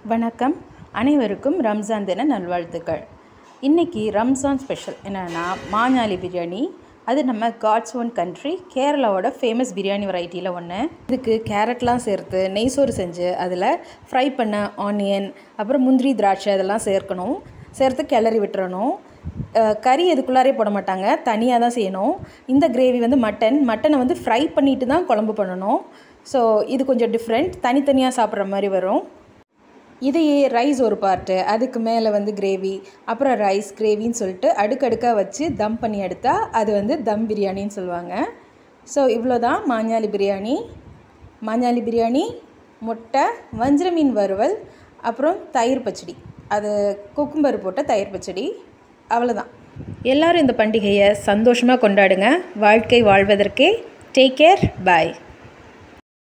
வணக்கம் அனைவருக்கும் ரம்ஜான் தின நல்வாழ்த்துக்கள் இன்றைக்கி ரம்ஜான் ஸ்பெஷல் என்னென்னா மாஞாலி பிரியாணி அது நம்ம காட்ஸ் ஒன் கண்ட்ரி கேரளாவோட ஃபேமஸ் பிரியாணி வெரைட்டியில் ஒன்று இதுக்கு கேரட்லாம் சேர்த்து நெய் சோறு செஞ்சு அதில் ஃப்ரை பண்ண ஆனியன் அப்புறம் முந்திரி திராட்சை அதெல்லாம் சேர்க்கணும் சேர்த்து கிளறி விட்டுறணும் அஹ் கறி இதுக்குள்ளாரே போட மாட்டாங்க தனியாக தான் செய்யணும் இந்த கிரேவி வந்து மட்டன் மட்டனை வந்து ஃப்ரை பண்ணிட்டு தான் குழம்பு பண்ணணும் ஸோ இது கொஞ்சம் டிஃப்ரெண்ட் தனித்தனியாக சாப்பிட்ற மாதிரி வரும் இதையே ரைஸ் ஒரு பார்ட்டு அதுக்கு மேலே வந்து கிரேவி அப்புறம் ரைஸ் கிரேவின்னு சொல்லிட்டு அடுக்கடுக்காக வச்சு தம் பண்ணி எடுத்தால் அது வந்து தம் பிரியாணின்னு சொல்லுவாங்க ஸோ இவ்வளோ தான் மாஞ்சாலி பிரியாணி மாஞ்சாலி பிரியாணி முட்டை வஞ்சர மீன் வறுவல் அப்புறம் தயிர் பச்சடி அது குக்கும்பர் போட்ட தயிர் பச்சடி அவ்வளோதான் எல்லாரும் இந்த பண்டிகையை சந்தோஷமாக கொண்டாடுங்க வாழ்க்கை வாழ்வதற்கே டேக் கேர் பாய்